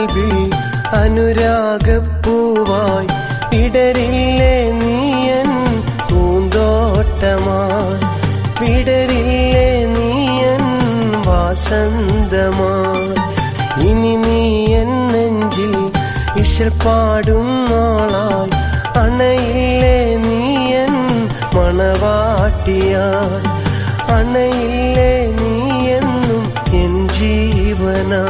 കൽവിൽ അനുരാഗപ്പൂവായി ഇടരില്ലേ നീയൻ പൂന്തോട്ടമായി വിടരില്ലേ നീയൻ വാസന്തമായി ഇനി നീ എൻ നെഞ്ചിൽ ഇശൽ പാടും നാളായി അണയില്ലേ നീയൻ മണവാട്ടിയായി അണയില്ലേ നീയെന്നും എൻ ജീവനാ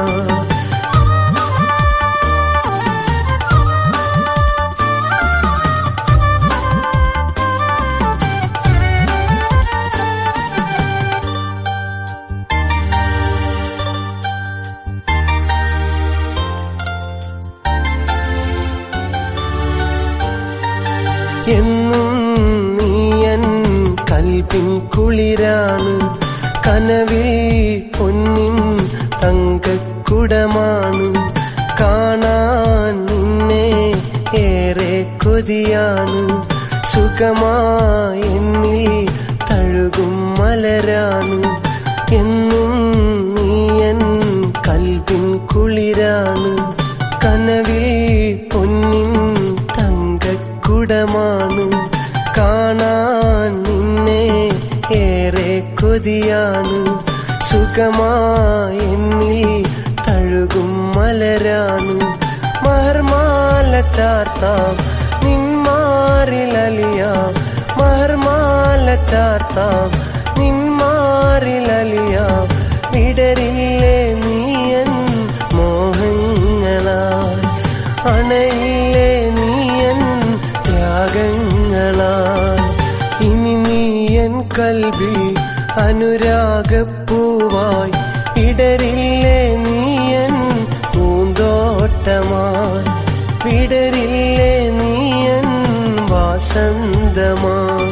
എന്നും നീയൻ കൽപ്പിൻ കുളിരാണ് കനവിൽ പൊന്നിൻ തങ്കക്കുടമാണ് കാണാൻ നിന്നെ ഏറെ കൊതിയാണ് സുഖമായി എന്നിൽ തഴുകും മലരാണ് എന്നും നീയൻ കൽപ്പിൻ കുളിരാണ് കനവിൽ പൊന്നിൻ തങ്കക്കുടമാണ് കാണാൻ നിന്നെ ഏറെ കൊതിയാണ് സുഖമായി എന്നിൽ തഴുകും മലരാണ് മഹർമാല ചാർത്താം നിന്മാറിലലിയാം മഹർമാല ചാർത്താം നിന്മാറിലലിയാം വിടരില്ലേ നീയൻ മോഹങ്ങളായി അണയില്ലേ നീയൻ ത്യാഗങ്ങളായി ഇനി നീയൻ കൽവിൽ അനുരാഗപ്പൂവായി ഇടരില്ലേ നീയൻ പൂന്തോട്ടമായി വിടരില്ലേ നീയൻ വാസന്തമായി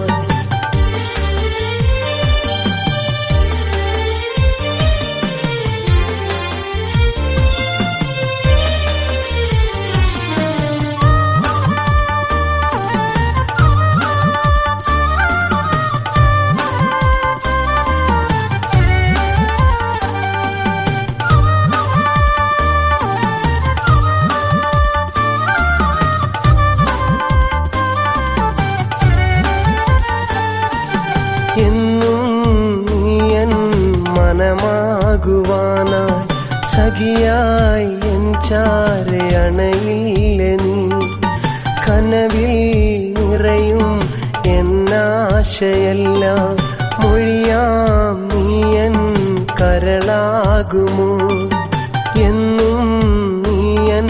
എന്നും നീയൻ മനമാകുവാനായി സഖിയായി എൻ ചാരയണയില്ല നീ കനവിൽ നിറയും എന്നാശയെല്ലാം മൊഴിയാം നീയൻ കരളാകുമോ എന്നും നീയൻ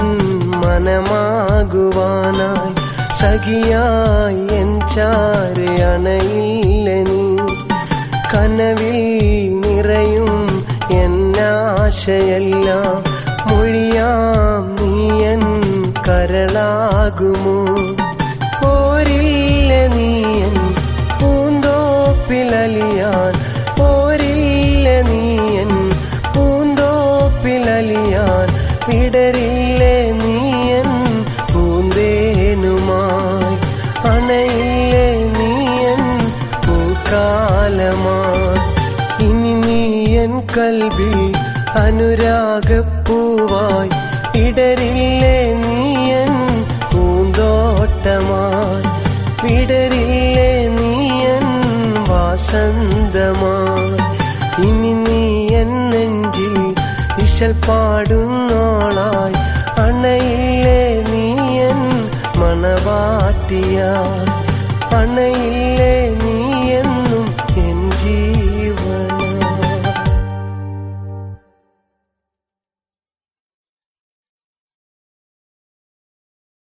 മനമാകുവാനായി സഖിയായി എൻ ചാരയണയില്ല നീ കനവിൽ നിറയും എന്നാശയെല്ലാം മൊഴിയാം നീയൻ കരളാകുമോ പോരില്ല നീയൻ പൂന്തോപ്പിലലിയാൻ പോരില്ല നീയൻ പൂന്തോപ്പിലലിയാൻ വിടരില്ലേ നീയൻ പൂന്തേനുമായി അണയില്ലേ നീയൻ പൂക്കാലമായി ഇനി നീയൻ കൽവിൽ അനുരാഗപ്പൂവായി ഇടരില്ലേ നീയൻ പൂന്തോട്ടമായി വിടരില്ലേ നീയൻ വാസന്തമായി ഇനി നീ എൻ നെഞ്ചിൽ ഇശൽ പാടും